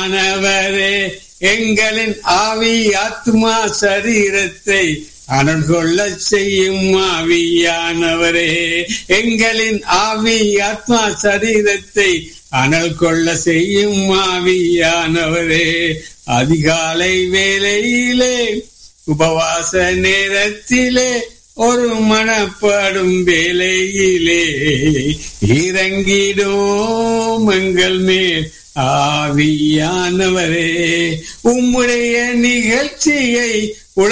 ஆவியானவரே எங்களின் ஆவி ஆத்மா சரீரத்தை அனல் கொள்ள செய்யும் ஆவியானவரே எங்களின் ஆவி ஆத்மா சரீரத்தை அனல் கொள்ள செய்யும் ஆவியானவரே அதிகாலை வேளையிலே உபவாச நேரத்திலே ஒரு மனப்படும் வேலையிலே இறங்கிடும் எங்கள் மேல் ஆவியானவரே உம்முடைய நிகழ்ச்சியை